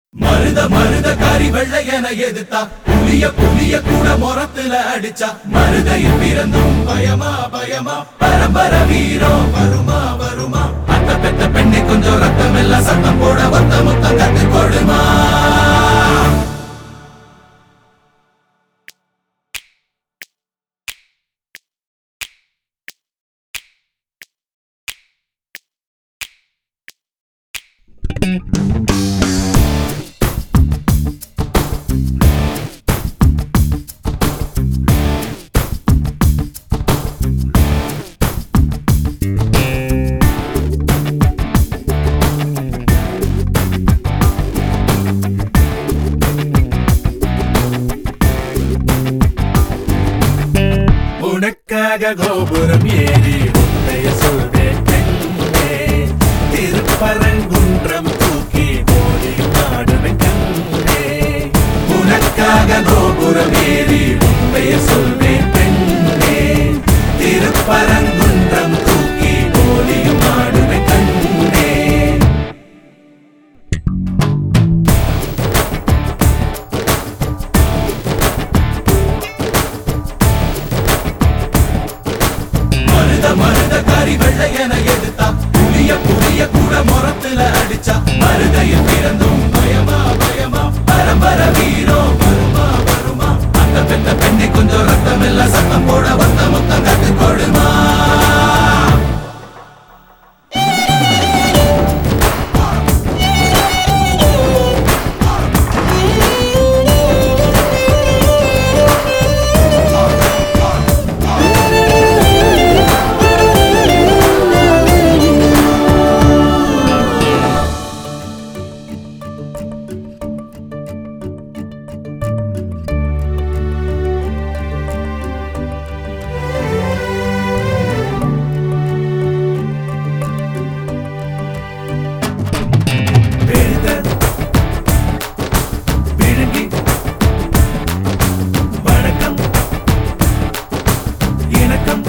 மருத மருத கறி வெள்ளையன எதிர்த்தா புலிய புலிய கூட முறத்துல அடிச்சா மருதையில் பிறந்தும் பயமா பயமா பரம்பர வீரம் வருமா வருமா அத்த பெத்த பெண்ணை கொஞ்சம் ரத்தம் எல்லாம் சத்தம் போட ஒத்த முத்தம் கத்து கொடுமா உனக்காக கோபுரம் ஏறி உன்னைய சொல்வேன் கண்ணே திருப்பரங்குன்றம் தூக்கி போடி நாடுவேன் கண்ணே உனக்காக கோபுரம் ஏறி உன்னைய சொல்வேன் பெண்ணே திருப்பரங்குன்றம் தூக்கி போலியும் ஆடுவேன் கண்ணே மருத மருத கறி வெள்ளையன எடுத்தா புலிய புலிய கூட முறத்துல அடிச்சா மருதையில் பிறந்தும் பயமா பயமா பரம்பர வீரம் வருமா வருமா அந்த பெத்த பெண்ணை கொஞ்சம் ரத்தம் எல்லாம் சத்தம் போட வந்த முத்தம் கத்து கொடுமா எழுத விழுங்கி வணக்கம் இணக்கம்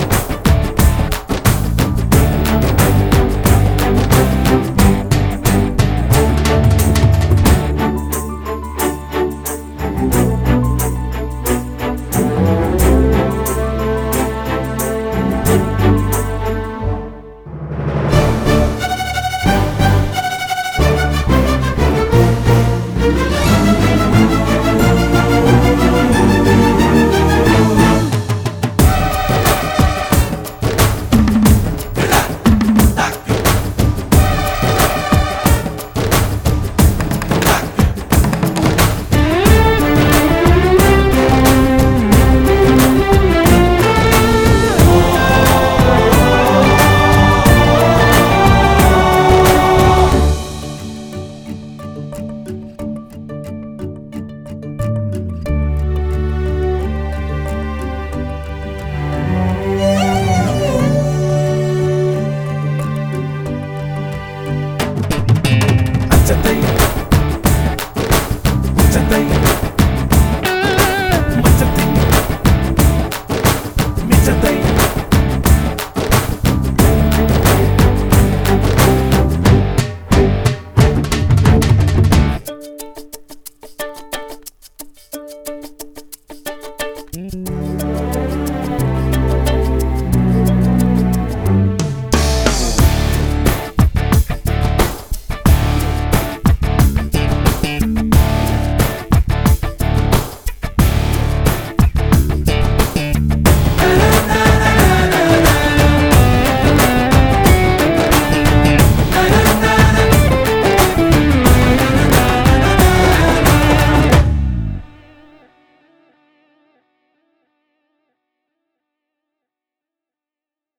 அச்சத்தை